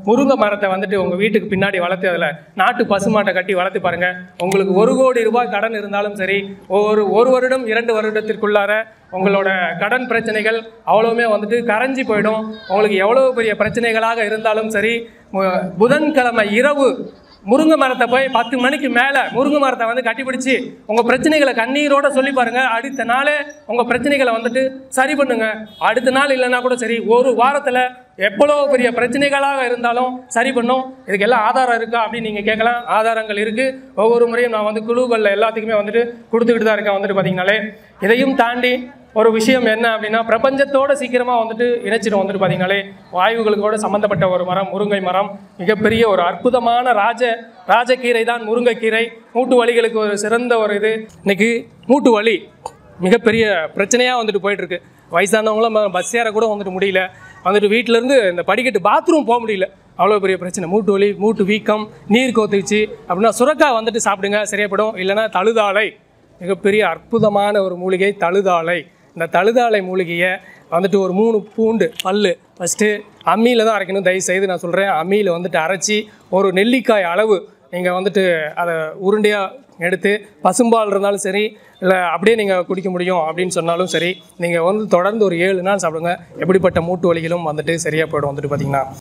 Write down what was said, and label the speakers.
Speaker 1: முருங்கை மரத்தை வந்துட்டு உங்கள் வீட்டுக்கு பின்னாடி வளர்த்து அதில் நாட்டு பசுமாட்டை கட்டி வளர்த்து பாருங்க உங்களுக்கு ஒரு கோடி ரூபாய் கடன் இருந்தாலும் சரி ஒரு ஒரு வருடம் இரண்டு வருடத்திற்குள்ளார உங்களோட கடன் பிரச்சனைகள் அவ்வளவுமே வந்துட்டு கரைஞ்சி போயிடும் உங்களுக்கு எவ்வளோ பெரிய பிரச்சனைகளாக இருந்தாலும் சரி மு- புதன்கிழமை இரவு முருங்கை மரத்தை போய் பத்து மணிக்கு மேலே முருங்கை மரத்தை வந்து கட்டிப்பிடிச்சு உங்கள் பிரச்சனைகளை கண்ணீரோட சொல்லி பாருங்க அடுத்த நாளே உங்கள் பிரச்சனைகளை வந்துட்டு சரி பண்ணுங்க அடுத்த நாள் இல்லைன்னா கூட சரி ஒரு வாரத்தில் எவ்வளோ பெரிய பிரச்சனைகளாக இருந்தாலும் சரி பண்ணும் இதுக்கெல்லாம் ஆதாரம் இருக்கா அப்படின்னு நீங்கள் கேட்கலாம் ஆதாரங்கள் இருக்குது ஒவ்வொரு முறையும் நான் வந்து குழுக்களில் எல்லாத்துக்குமே வந்துட்டு கொடுத்துக்கிட்டு தான் இருக்கேன் வந்துட்டு பார்த்தீங்கனாலே இதையும் தாண்டி ஒரு விஷயம் என்ன அப்படின்னா பிரபஞ்சத்தோட சீக்கிரமாக வந்துட்டு இணைச்சிடும் வந்துட்டு பார்த்தீங்கனாலே வாயுகளுக்கோட சம்மந்தப்பட்ட ஒரு மரம் முருங்கை மரம் மிகப்பெரிய ஒரு அற்புதமான ராஜ ராஜக்கீரை தான் முருங்கைக்கீரை மூட்டு வலிகளுக்கு ஒரு சிறந்த ஒரு இது இன்னைக்கு மூட்டு வலி மிகப்பெரிய பிரச்சனையாக வந்துட்டு போயிட்டு இருக்கு வயசானவங்களும் பஸ் ஏற கூட வந்துட்டு முடியல வந்துட்டு வீட்டிலேருந்து இந்த படிக்கட்டு பாத்ரூம் போக முடியல அவ்வளோ பெரிய பிரச்சனை மூட்டு வலி மூட்டு வீக்கம் நீர் கோத்துச்சு அப்படின்னா சுரக்காய் வந்துட்டு சாப்பிடுங்க சரியாப்படும் இல்லைன்னா தழுதாலை மிகப்பெரிய அற்புதமான ஒரு மூலிகை தழுதாலை இந்த தழுதாலை மூலிகையை வந்துட்டு ஒரு மூணு பூண்டு பல்லு ஃபஸ்ட்டு அம்மியில் தான் அரைக்கணும் தயவு செய்து நான் சொல்கிறேன் அம்மியில் வந்துட்டு அரைச்சி ஒரு நெல்லிக்காய் அளவு நீங்கள் வந்துட்டு அதை உருண்டையாக எடுத்து பசும்பால் இருந்தாலும் சரி இல்லை அப்படியே நீங்கள் குடிக்க முடியும் அப்படின்னு சொன்னாலும் சரி நீங்கள் வந்து தொடர்ந்து ஒரு ஏழு நாள் சாப்பிடுங்க எப்படிப்பட்ட மூட்டு வலிகளும் வந்துட்டு சரியாக போயிடும் வந்துட்டு பார்த்தீங்கன்னா